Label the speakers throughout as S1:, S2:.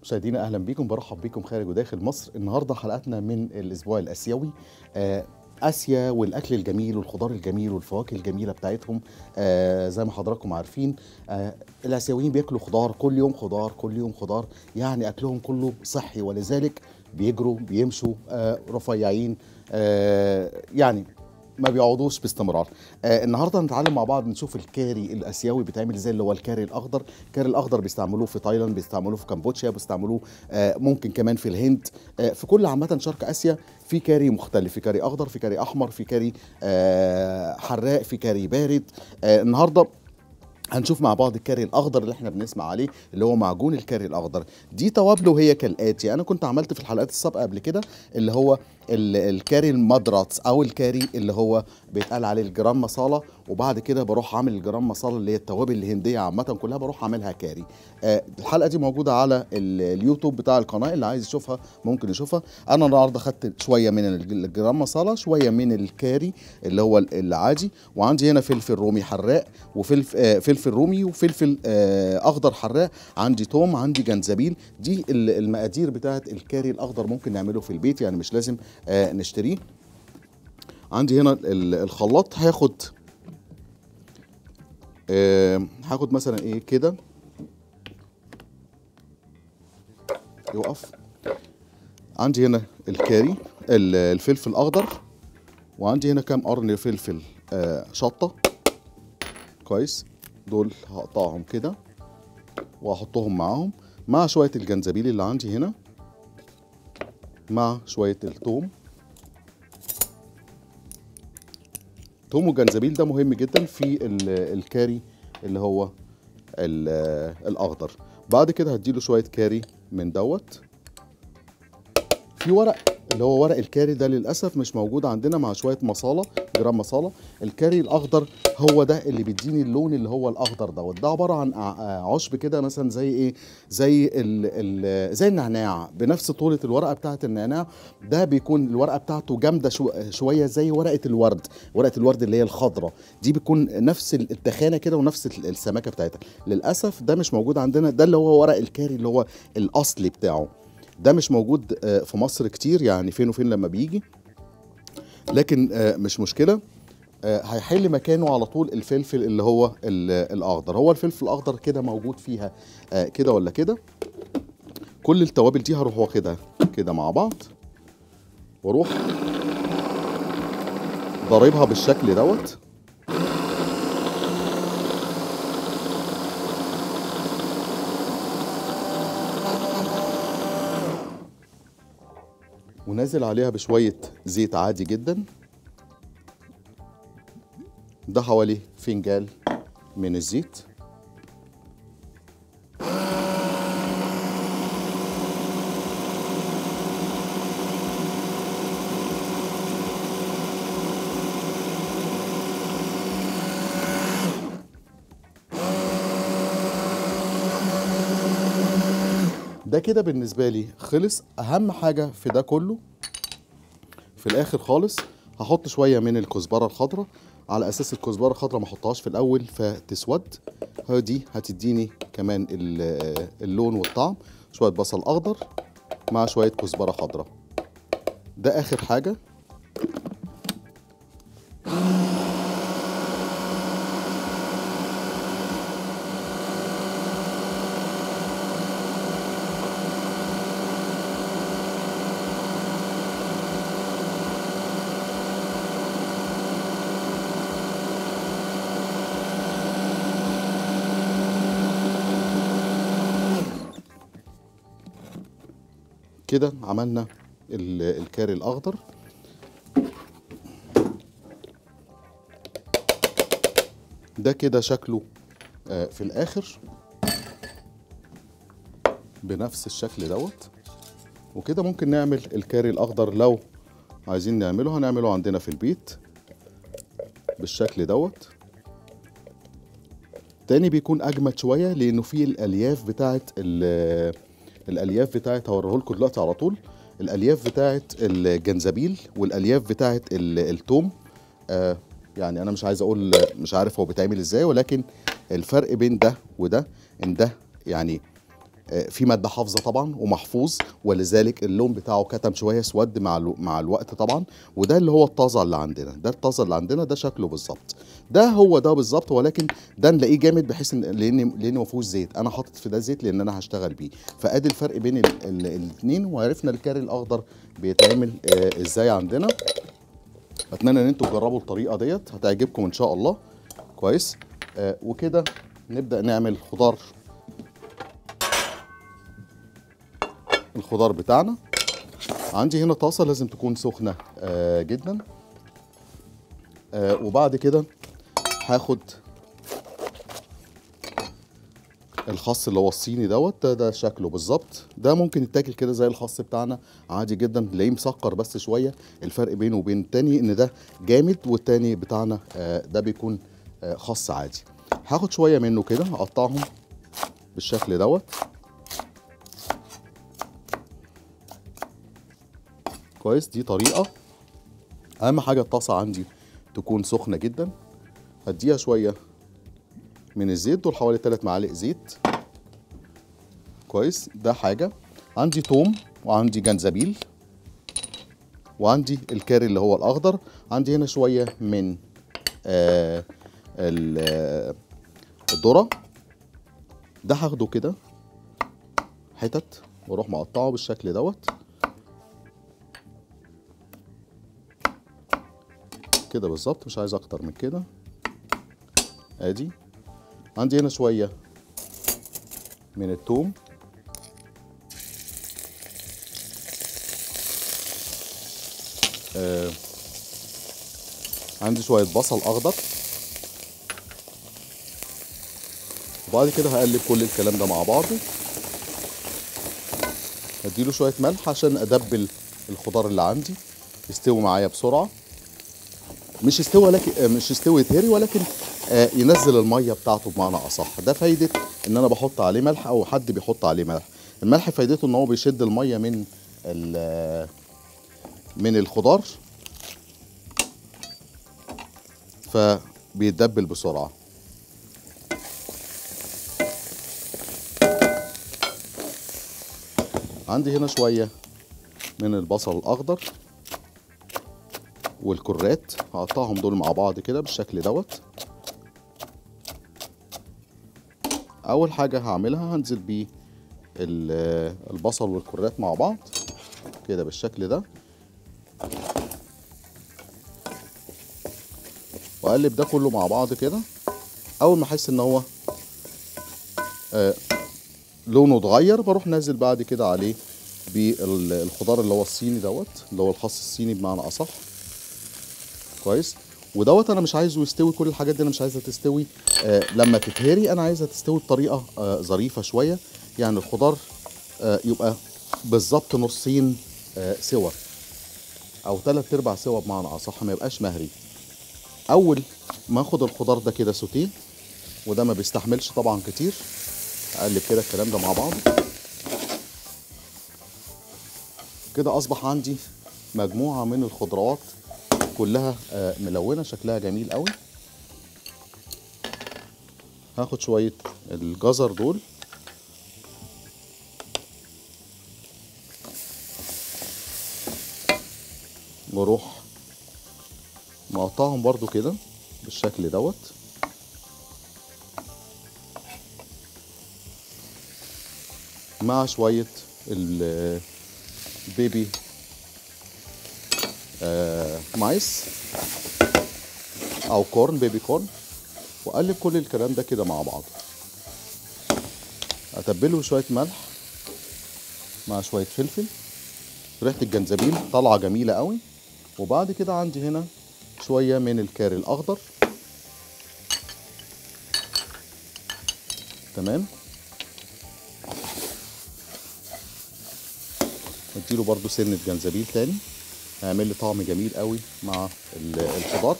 S1: مشاهدينا اهلا بيكم برحب بيكم خارج وداخل مصر النهارده حلقتنا من الاسبوع الاسيوي آه، اسيا والاكل الجميل والخضار الجميل والفواكه الجميله بتاعتهم آه زي ما حضراتكم عارفين آه الاسيويين بياكلوا خضار كل يوم خضار كل يوم خضار يعني اكلهم كله صحي ولذلك بيجروا بيمشوا آه رفيعين آه يعني ما بيقعدوش باستمرار آه النهارده هنتعلم مع بعض نشوف الكاري الاسيوي بيتعمل ازاي اللي هو الكاري الاخضر الكاري الاخضر بيستعملوه في تايلاند بيستعملوه في كمبوديا بيستعملوه آه ممكن كمان في الهند آه في كل عامه شرق اسيا في كاري مختلف في كاري اخضر في كاري احمر في كاري آه حراق في كاري بارد آه النهارده هنشوف مع بعض الكاري الاخضر اللي احنا بنسمع عليه اللي هو معجون الكاري الاخضر دي توابله هي كالاتي انا كنت عملت في الحلقات السابقه قبل كده اللي هو ال- الكاري المدرات او الكاري اللي هو بيتقال عليه الجرام مصاله وبعد كده بروح عامل الجرام مصاله اللي هي التوابل الهنديه عامه كلها بروح اعملها كاري آه الحلقه دي موجوده على ال- اليوتيوب بتاع القناه اللي عايز يشوفها ممكن يشوفها انا النهارده خدت شويه من الج- الجرام مصاله شويه من الكاري اللي هو ال- العادي وعندي هنا فلفل رومي حراق وفلفل آه فلفل رومي وفلفل آه اخضر حراق عندي توم عندي جنزبيل دي ال- المقادير بتاعت الكاري الاخضر ممكن نعمله في البيت يعني مش لازم آه نشتريه عندي هنا ال- الخلاط هاخد آه هاخد مثلا ايه كده يقف عندي هنا الكاري ال- الفلفل الاخضر وعندي هنا كام قرن فلفل آه شطه كويس دول هقطعهم كده واحطهم معاهم مع شويه الجنزبيل اللي عندي هنا مع شويه الثوم توم وجنزبيل ده مهم جدا في ال- الكاري اللي هو ال- الاخضر بعد كده هديله شويه كاري من دوت في ورق اللي هو ورق الكاري ده للاسف مش موجود عندنا مع شويه مصاله جرام مصاله الكاري الاخضر هو ده اللي بيديني اللون اللي هو الاخضر دوت ده عباره عن ع- عشب كده مثلا زي ايه زي ال ال زي النعناع بنفس طولة الورقه بتاعه النعناع ده بيكون الورقه بتاعته جامده شو شويه زي ورقه الورد ورقه الورد اللي هي الخضراء دي بتكون نفس التخانه كده ونفس ال- السماكه بتاعتها للاسف ده مش موجود عندنا ده اللي هو ورق الكاري اللي هو الاصلي بتاعه ده مش موجود آه، في مصر كتير يعني فين وفين لما بيجي لكن آه، مش مشكله آه، هيحل مكانه على طول الفلفل اللي هو ال- الاخضر هو الفلفل الاخضر كده موجود فيها آه، كده ولا كده كل التوابل دي هروح واخدها كده مع بعض واروح ضاربها بالشكل دوت ونازل عليها بشوية زيت عادي جدا ده حوالي فنجان من الزيت ده كده بالنسبة لي خلص أهم حاجة في ده كله في الآخر خالص هحط شوية من الكزبرة الخضراء على أساس الكزبرة الخضراء ما أحطهاش في الأول فتسود دي هتديني كمان ال- اللون والطعم شوية بصل أخضر مع شوية كزبرة خضراء ده آخر حاجة كده عملنا ال- الكاري الأخضر ده كده شكله آه، في الآخر بنفس الشكل دوت وكده ممكن نعمل الكاري الأخضر لو عايزين نعمله هنعمله عندنا في البيت بالشكل دوت تاني بيكون اجمد شويه لانه فيه الالياف بتاعت ال- الالياف بتاعت هوريه لكم دلوقتي على طول الالياف بتاعت الجنزبيل والالياف بتاعت ال- التوم آه يعني انا مش عايز اقول مش عارف هو بيتعمل ازاي ولكن الفرق بين ده وده ان ده يعني آه، في ماده حافظه طبعا ومحفوظ ولذلك اللون بتاعه كتم شويه اسود مع الو... مع الوقت طبعا وده اللي هو الطازه اللي عندنا ده الطازه اللي عندنا ده شكله بالظبط ده هو ده بالظبط ولكن ده نلاقيه جامد بحيث ان لان لان ما فيهوش زيت انا حاطط في ده زيت لان انا هشتغل بيه فادي الفرق بين الاثنين وعرفنا الكاري الاخضر بيتعمل آه، ازاي عندنا اتمنى ان انتوا تجربوا الطريقه ديت هتعجبكم ان شاء الله كويس آه وكده نبدا نعمل خضار الخضار بتاعنا عندي هنا طاسه لازم تكون سخنه آه جدا آه وبعد كده هاخد الخس اللي هو الصيني دوت ده, ده شكله بالظبط ده ممكن يتاكل كده زي الخس بتاعنا عادي جدا تلاقيه مسكر بس شويه الفرق بينه وبين التاني ان ده جامد والتاني بتاعنا آه، ده بيكون آه، خس عادي هاخد شويه منه كده اقطعهم بالشكل دوت كويس دي طريقه اهم حاجه الطاسه عندي تكون سخنه جدا هديها شويه من الزيت دول حوالي 3 معالق زيت كويس ده حاجه عندي توم وعندي جنزبيل وعندي الكاري اللي هو الاخضر عندي هنا شويه من آه ال- آه، الذره ده هاخده كده حتت واروح مقطعه بالشكل دوت كده بالظبط مش عايز اكتر من كده ادي عندي هنا شويه من الثوم آه عندي شويه بصل اخضر وبعد كده هقلب كل الكلام ده مع بعضه هديله شويه ملح عشان ادبل الخضار اللي عندي يستوي معايا بسرعه مش يستوي لكن آه، مش يستوي يتهري ولكن آه، ينزل الميه بتاعته بمعنى اصح ده فايده ان انا بحط عليه ملح او حد بيحط عليه ملح الملح فايدته ان هو بيشد الميه من ال- من الخضار فبيتدبل بسرعه عندي هنا شويه من البصل الاخضر والكرات هقطعهم دول مع بعض كده بالشكل دوت اول حاجه هعملها هنزل بيه ال- البصل والكرات مع بعض كده بالشكل ده واقلب ده كله مع بعض كده اول ما احس ان هو آه لونه اتغير بروح نازل بعد كده عليه بالخضار اللي هو الصيني دوت اللي هو الخس الصيني بمعنى اصح كويس ودوت انا مش عايزه يستوي كل الحاجات دي انا مش عايزها تستوي آه لما تتهري انا عايزها تستوي بطريقه آه ظريفه شويه يعني الخضار آه يبقى بالظبط نصين آه سوا او ثلاث ارباع سوا بمعنى اصح ما يبقاش مهري اول ما اخد الخضار ده كده سوتيه وده ما بيستحملش طبعا كتير اقلب كده الكلام ده مع بعض كده اصبح عندي مجموعه من الخضروات كلها آه، ملونه شكلها جميل قوي هاخد شويه الجزر دول واروح مقطعهم برضو كده بالشكل دوت مع شويه ال- البيبي آه، مايس او كورن بيبي كورن واقلب كل الكلام ده كده مع بعض اتبله شويه ملح مع شويه فلفل ريحه الجنزبيل طالعه جميله قوي وبعد كده عندي هنا شويه من الكاري الاخضر تمام اديله برضو سنه جنزبيل تاني هيعمل لي طعم جميل قوي مع ال- الخضار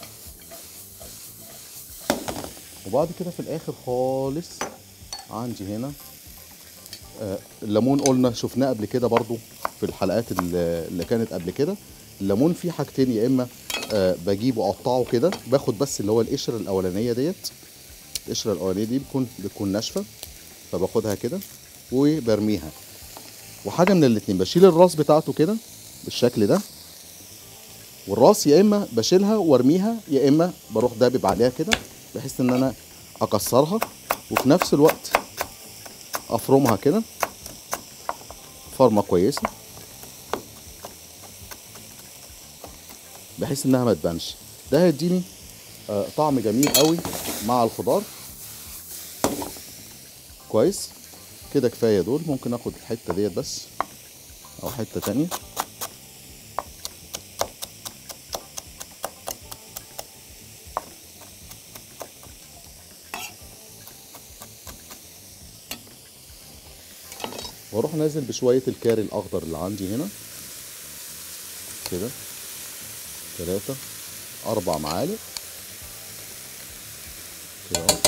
S1: وبعد كده في الاخر خالص عندي هنا آه، الليمون قلنا شفناه قبل كده برضو في الحلقات ال- اللي كانت قبل كده الليمون فيه حاجتين يا اما آه، بجيبه اقطعه كده باخد بس اللي هو القشره الاولانيه ديت القشره الاولانيه دي بتكون بتكون ناشفه فباخدها كده وبرميها وحاجه من الاتنين بشيل الراس بتاعته كده بالشكل ده والراس يا اما بشيلها وارميها يا اما بروح دابب عليها كده بحيث ان انا اكسرها وفي نفس الوقت افرمها كده فرمه كويسه بحيث انها ما تبانش ده هيديني آه، طعم جميل قوي مع الخضار كويس كده كفايه دول ممكن اخد الحته ديت بس او حته تانية واروح نازل بشويه الكاري الاخضر اللي عندي هنا كده ثلاثة أربع معالق كده أهو.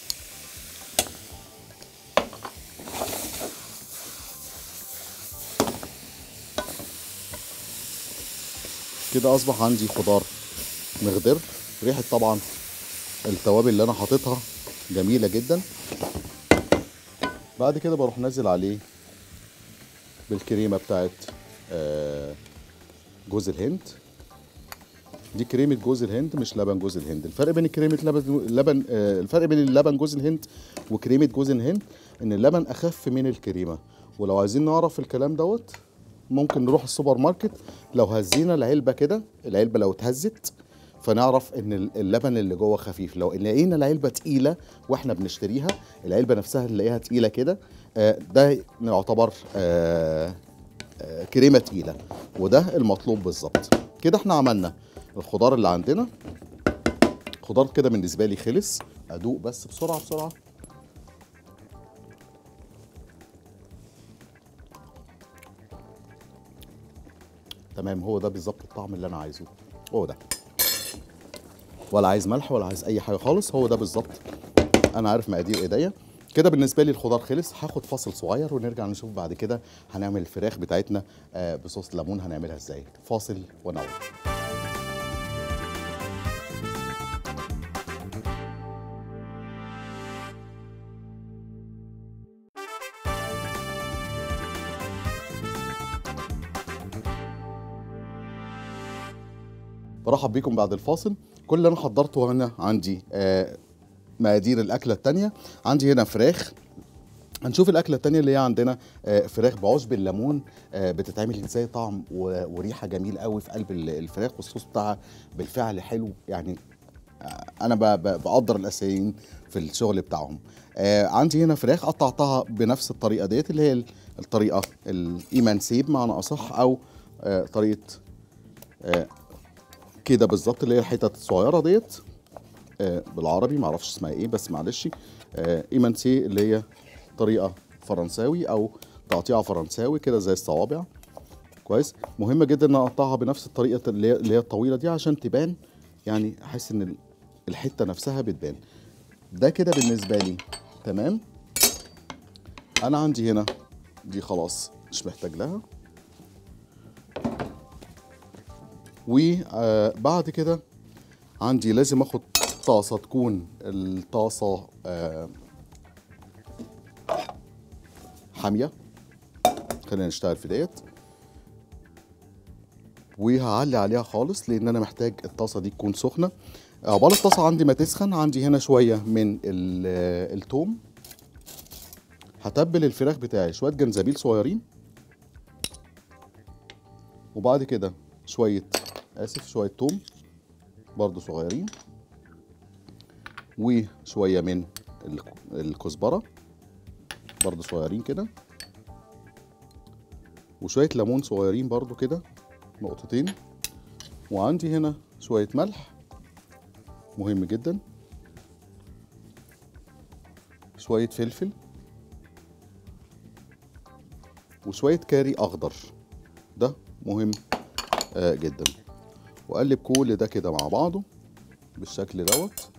S1: كده أصبح عندي خضار مخضر ريحة طبعا التوابل اللي أنا حاططها جميلة جدا بعد كده بروح نازل عليه بالكريمة بتاعت آه، جوز الهند دي كريمة جوز الهند مش لبن جوز الهند الفرق بين كريمة لبن لبن آه، الفرق بين اللبن جوز الهند وكريمة جوز الهند ان اللبن اخف من الكريمة ولو عايزين نعرف الكلام دوت ممكن نروح السوبر ماركت لو هزينا العلبة كده العلبة لو اتهزت فنعرف ان اللبن اللي جوه خفيف لو لقينا العلبة تقيلة واحنا بنشتريها العلبة نفسها نلاقيها تقيلة كده آه، ده يعتبر آه، آه، كريمة تقيلة وده المطلوب بالظبط كده احنا عملنا الخضار اللي عندنا خضار كده بالنسبه لي خلص ادوق بس بسرعه بسرعه تمام هو ده بالظبط الطعم اللي انا عايزه هو ده ولا عايز ملح ولا عايز اي حاجه خالص هو ده بالظبط انا عارف مقادير ايديا كده بالنسبه لي الخضار خلص هاخد فاصل صغير ونرجع نشوف بعد كده هنعمل الفراخ بتاعتنا آه، بصوص ليمون هنعملها ازاي فاصل ونعود برحب بيكم بعد الفاصل كل اللي انا حضرته هنا عندي آه، مقادير الاكله التانية عندي هنا فراخ هنشوف الاكله التانية اللي هي عندنا آه، فراخ بعشب الليمون آه، بتتعمل ازاي طعم و- وريحه جميل قوي في قلب ال- الفراخ والصوص بتاعها بالفعل حلو يعني آه، انا ب- ب- بقدر الاسيين في الشغل بتاعهم آه، عندي هنا فراخ قطعتها بنفس الطريقه ديت اللي هي ال- الطريقه الايمانسيب معنى اصح او آه، طريقه آه، كده بالظبط اللي هي الحتت الصغيره ديت آه، بالعربي معرفش اسمها ايه بس معلش آه، ايمانسي اللي هي طريقه فرنساوي او تقطيع فرنساوي كده زي الصوابع كويس مهم جدا ان اقطعها بنفس الطريقه اللي هي اللي هي الطويله دي عشان تبان يعني احس ان ال- الحته نفسها بتبان ده كده بالنسبه لي تمام انا عندي هنا دي خلاص مش محتاج لها وبعد كده عندي لازم اخد طاسه تكون الطاسه آه، حاميه خلينا نشتغل في ديت وهعلي عليها خالص لان انا محتاج الطاسه دي تكون سخنه عقبال الطاسه عندي ما تسخن عندي هنا شويه من ال- آه، التوم هتبل الفراخ بتاعي شويه جنزبيل صغيرين وبعد كده شويه اسف شويه توم برضو صغيرين وشويه من الك- الكزبره برضو صغيرين كده وشويه ليمون صغيرين برضو كده نقطتين وعندي هنا شويه ملح مهم جدا شويه فلفل وشويه كاري اخضر ده مهم آه جدا واقلب كل ده كده مع بعضه بالشكل دوت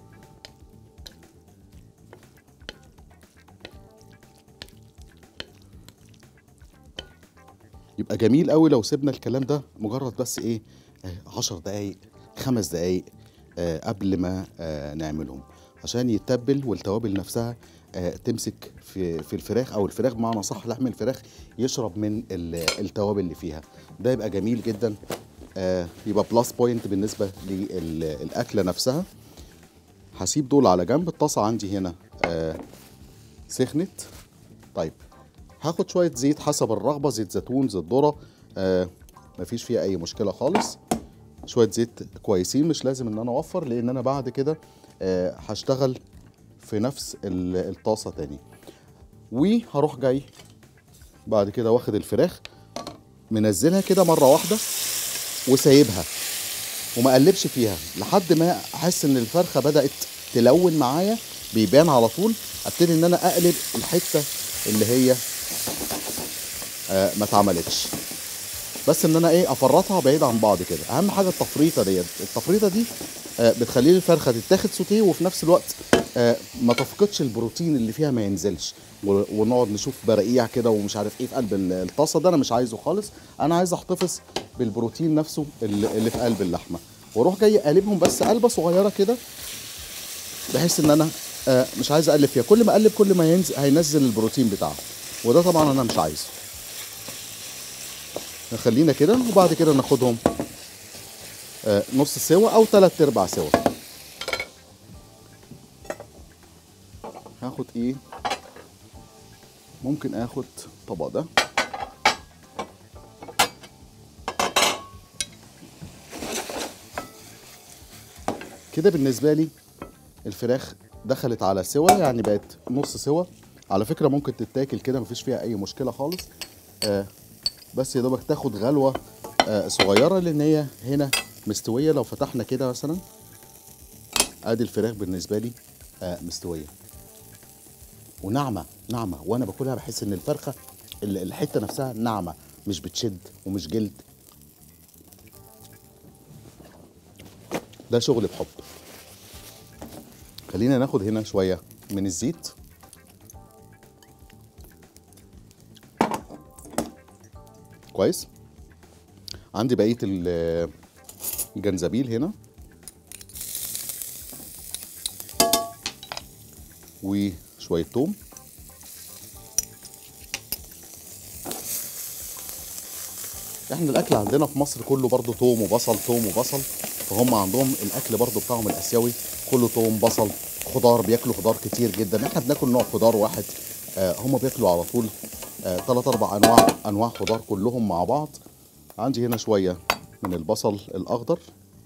S1: يبقى جميل قوي لو سيبنا الكلام ده مجرد بس ايه آه، عشر دقايق خمس دقايق آه، قبل ما آه، نعملهم عشان يتبل والتوابل نفسها آه، تمسك في في الفراخ او الفراخ بمعنى صح لحم الفراخ يشرب من ال- التوابل اللي فيها ده يبقى جميل جدا آه، يبقى بلس بوينت بالنسبه للاكله نفسها هسيب دول على جنب الطاسه عندي هنا آه، سخنت طيب هاخد شويه زيت حسب الرغبه زيت زيتون زيت ذره آه مفيش فيها اي مشكله خالص شويه زيت كويسين مش لازم ان انا اوفر لان انا بعد كده آه هشتغل في نفس ال- الطاسه تاني وهروح جاي بعد كده واخد الفراخ منزلها كده مره واحده وسايبها وما اقلبش فيها لحد ما احس ان الفرخه بدات تلون معايا بيبان على طول ابتدي ان انا اقلب الحته اللي هي آه ما اتعملتش بس ان انا ايه افرطها بعيد عن بعض كده اهم حاجه التفريطه ديت التفريطه دي آه بتخلي لي الفرخه تتاخد سوتيه وفي نفس الوقت آه ما تفقدش البروتين اللي فيها ما ينزلش و- ونقعد نشوف برقيع كده ومش عارف ايه في قلب ال- الطاسه ده انا مش عايزه خالص انا عايز احتفظ بالبروتين نفسه اللي اللي في قلب اللحمه واروح جاي قلبهم بس قلبه صغيره كده بحيث ان انا آه، مش عايز اقلب فيها كل ما اقلب كل ما ينزل هينزل البروتين بتاعه وده طبعا انا مش عايزه نخلينا كده وبعد كده ناخدهم آه، نص سوا او تلات ارباع سوا هاخد ايه ممكن اخد طبق ده كده بالنسبه لي الفراخ دخلت على سوا يعني بقت نص سوا على فكره ممكن تتاكل كده مفيش فيها اي مشكله خالص آه بس يا دوبك تاخد غلوه آه صغيره لان هي هنا مستويه لو فتحنا كده مثلا ادي الفراخ بالنسبه لي آه مستويه وناعمه ناعمه وانا باكلها بحس ان الفرخه ال- الحته نفسها ناعمه مش بتشد ومش جلد ده شغل بحب خلينا ناخد هنا شويه من الزيت كويس عندي بقيه ال- الجنزبيل هنا وشويه توم احنا الاكل عندنا في مصر كله برضو توم وبصل توم وبصل فهم عندهم الاكل برضو بتاعهم الاسيوي كله توم بصل خضار بياكلوا خضار كتير جدا احنا بناكل نوع خضار واحد آه هم بياكلوا على طول آه ثلاث اربع انواع انواع خضار كلهم مع بعض عندي هنا شويه من البصل الاخضر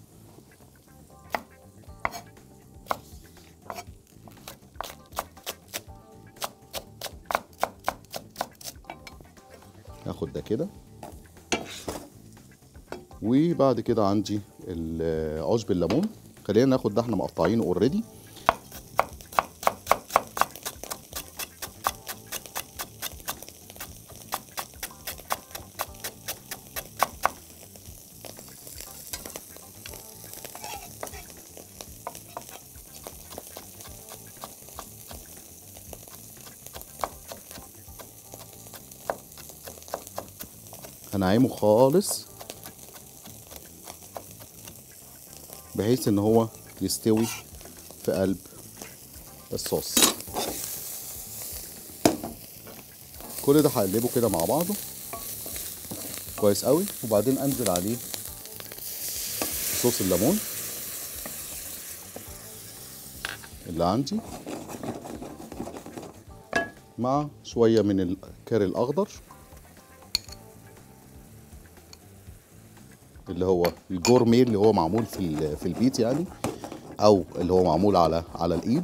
S1: هاخد ده كده وبعد كده عندي ال- عشب الليمون خلينا ناخد ده احنا مقطعينه اوريدي هنعيمه خالص بحيث ان هو يستوي في قلب الصوص كل ده هقلبه كده مع بعضه كويس قوي وبعدين انزل عليه صوص الليمون اللي عندي مع شويه من الكاري الاخضر اللي هو الجورمي اللي هو معمول في ال- في البيت يعني او اللي هو معمول على على الايد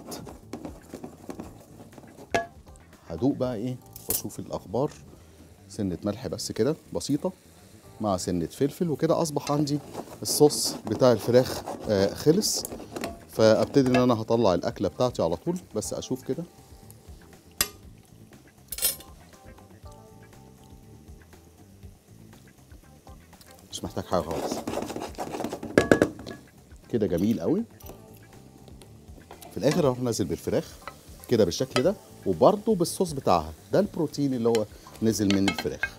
S1: هدوق بقى ايه واشوف الاخبار سنه ملح بس كده بسيطه مع سنه فلفل وكده اصبح عندي الصوص بتاع الفراخ آه خلص فابتدي ان انا هطلع الاكله بتاعتي على طول بس اشوف كده مش محتاج حاجه خالص كده جميل قوي في الاخر اروح نازل بالفراخ كده بالشكل ده وبرده بالصوص بتاعها ده البروتين اللي هو نزل من الفراخ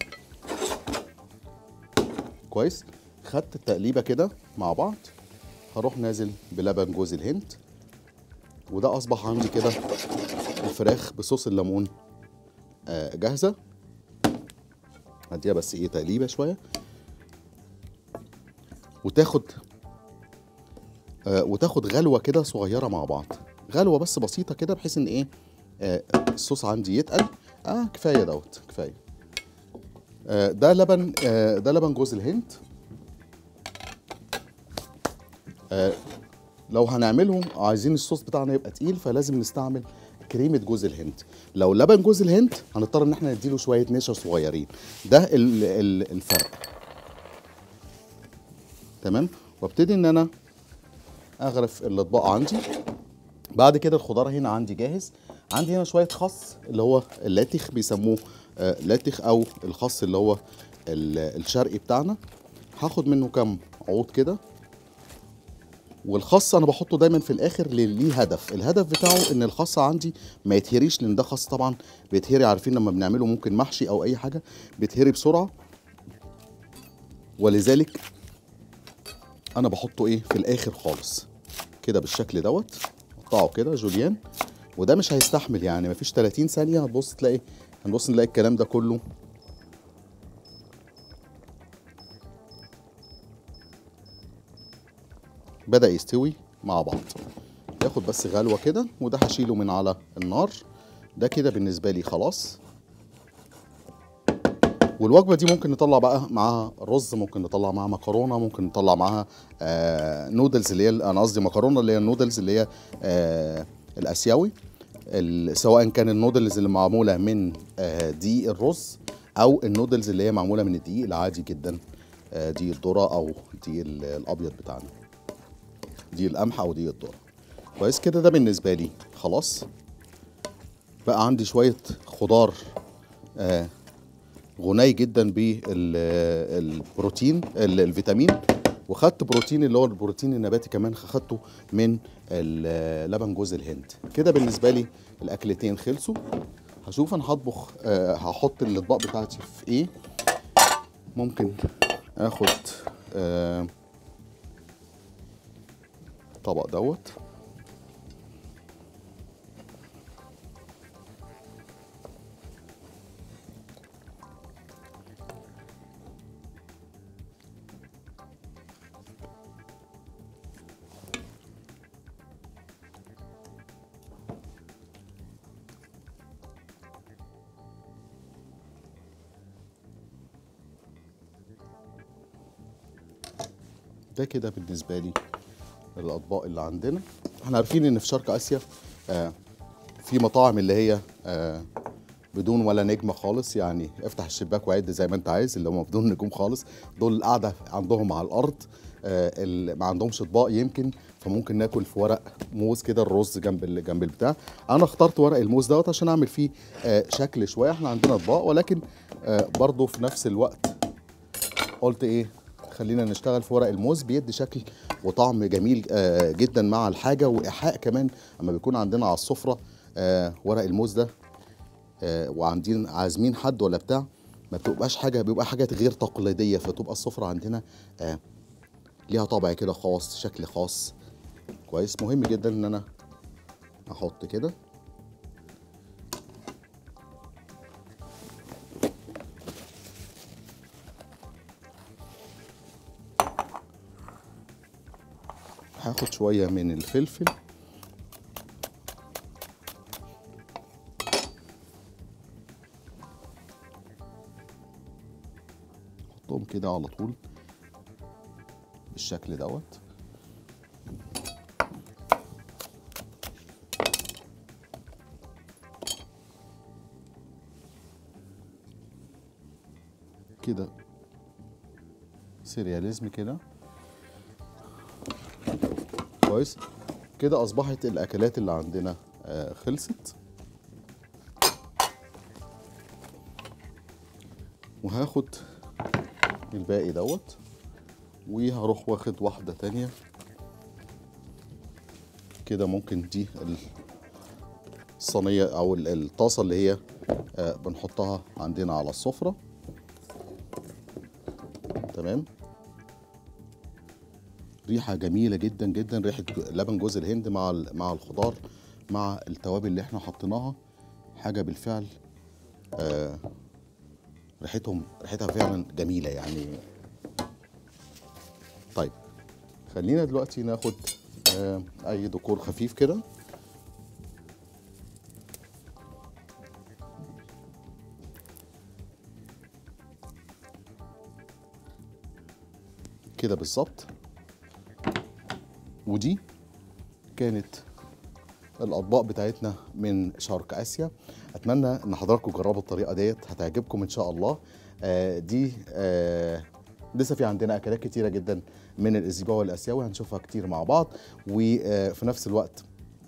S1: كويس خدت التقليبه كده مع بعض هروح نازل بلبن جوز الهند وده اصبح عندي كده الفراخ بصوص الليمون آه، جاهزه هديها بس ايه تقليبه شويه وتاخد آه، وتاخد غلوه كده صغيره مع بعض غلوه بس بسيطه كده بحيث ان ايه آه، الصوص عندي يتقل اه كفايه دوت كفايه آه، ده لبن آه، ده لبن جوز الهند آه، لو هنعملهم عايزين الصوص بتاعنا يبقى تقيل فلازم نستعمل كريمه جوز الهند لو لبن جوز الهند هنضطر ان احنا نديله شويه نشا صغيرين ده ال- ال- الفرق تمام وابتدي ان انا اغرف الاطباق عندي بعد كده الخضار هنا عندي جاهز عندي هنا شويه خس اللي هو اللاتخ بيسموه آه، لاتخ او الخس اللي هو ال- الشرقي بتاعنا هاخد منه كام عود كده والخس انا بحطه دايما في الاخر ليه ليه هدف الهدف بتاعه ان الخس عندي ما يتهريش لان ده خس طبعا بيتهري عارفين لما بنعمله ممكن محشي او اي حاجه بيتهري بسرعه ولذلك انا بحطه ايه في الاخر خالص كده بالشكل دوت قطعه كده جوليان وده مش هيستحمل يعني مفيش 30 ثانيه هتبص تلاقي هنبص نلاقي الكلام ده كله بدأ يستوي مع بعض ياخد بس غلوة كده وده هشيله من على النار ده كده بالنسبة لي خلاص والوجبة دي ممكن نطلع بقى معاها رز ممكن نطلع معاها مكرونة ممكن نطلع معاها آه نودلز اللي هي أنا قصدي مكرونة اللي هي النودلز اللي هي آه الآسيوي ال- سواء كان النودلز اللي معمولة من آه دقيق الرز أو النودلز اللي هي معمولة من الدقيق العادي جدا آه دقيق الذرة أو دقيق ال- الأبيض بتاعنا دي القمح او دي الذره كويس كده ده بالنسبه لي خلاص بقى عندي شويه خضار آه غني جدا بالبروتين الفيتامين وخدت بروتين اللي هو البروتين النباتي كمان خدته من ال- لبن جوز الهند كده بالنسبه لي الاكلتين خلصوا هشوف انا هطبخ آه هحط الاطباق بتاعتي في ايه ممكن اخد آه الطبق دوت ده كده بالنسبه لي الاطباق اللي عندنا احنا عارفين ان في شرق اسيا آه في مطاعم اللي هي آه بدون ولا نجمه خالص يعني افتح الشباك وعد زي ما انت عايز اللي هم بدون نجوم خالص دول القعده عندهم على الارض آه اللي ما عندهمش اطباق يمكن فممكن ناكل في ورق موز كده الرز جنب ال- جنب البتاع انا اخترت ورق الموز دوت عشان اعمل فيه آه شكل شويه احنا عندنا اطباق ولكن آه برضه في نفس الوقت قلت ايه خلينا نشتغل في ورق الموز بيدي شكل وطعم جميل آه، جدا مع الحاجه وايحاء كمان اما بيكون عندنا على السفره آه، ورق الموز ده آه، وعندين عازمين حد ولا بتاع ما بتبقاش حاجه بيبقى حاجات غير تقليديه فتبقى السفره عندنا آه، ليها طابع كده خاص شكل خاص كويس مهم جدا ان انا احط كده هاخد شويه من الفلفل احطهم كده على طول بالشكل دوت كده سيرياليزم كده كويس كده اصبحت الاكلات اللي عندنا آه، خلصت وهاخد الباقي دوت وهروح واخد واحدة تانية كده ممكن دي الصينية أو ال- الطاسة اللي هي آه، بنحطها عندنا على السفرة تمام ريحه جميله جدا جدا ريحه جو- لبن جوز الهند مع ال- مع الخضار مع التوابل اللي احنا حطيناها حاجه بالفعل آه ريحتهم ريحتها فعلا جميله يعني طيب خلينا دلوقتي ناخد آه اي ديكور خفيف كده كده بالظبط ودي كانت الاطباق بتاعتنا من شرق اسيا اتمنى ان حضراتكم تجربوا الطريقه ديت هتعجبكم ان شاء الله آه دي آه لسه في عندنا اكلات كتيره جدا من الاسبوع الاسيوي هنشوفها كتير مع بعض وفي نفس الوقت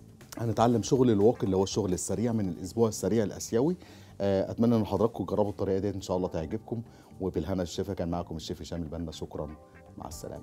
S1: هنتعلم شغل الواقي اللي هو الشغل السريع من الاسبوع السريع الاسيوي آه، اتمنى ان حضراتكم تجربوا الطريقه ديت ان شاء الله تعجبكم وبالهنا الشفا كان معكم الشيف هشام البنا شكرا مع السلامه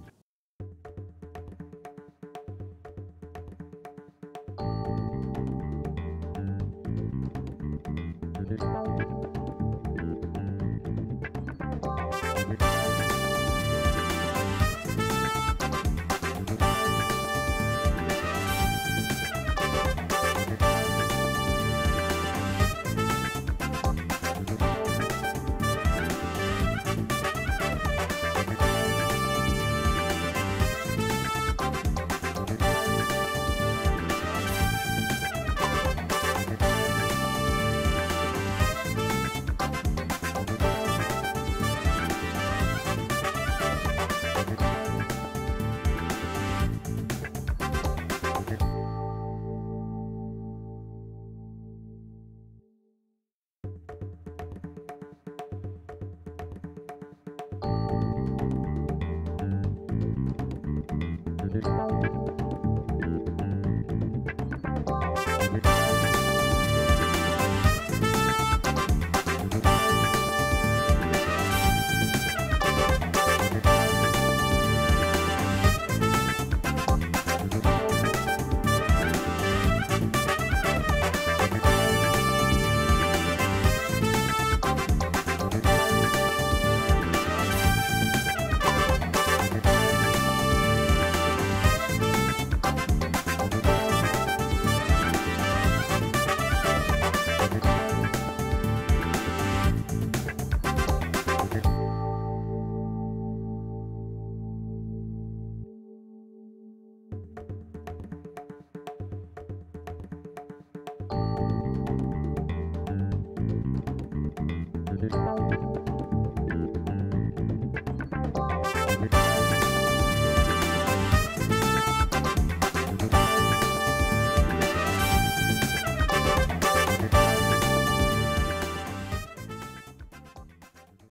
S2: Thank you.